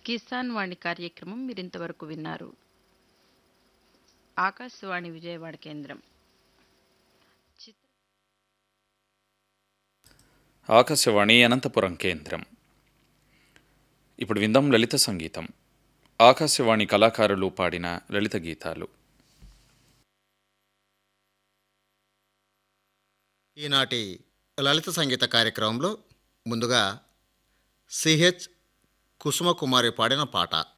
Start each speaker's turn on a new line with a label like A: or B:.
A: కిసాన్ వాణి కార్యక్రమం మీరింతవరకు విన్నారు ఆకాశవాణి విజయవాడ కేంద్రం చిత్ర
B: ఆకాశవాణి అనంతపురం కేంద్రం ఇప్పుడు విందాం లలిత సంగీతం ఆకాశవాణి కళాకారులు పాడిన లలిత గీతాలు
C: ఈనాటి లలిత సంగీత కార్యక్రమంలో ముందుగా సిహెచ్ కుసుమకుమారి పాడిన పాట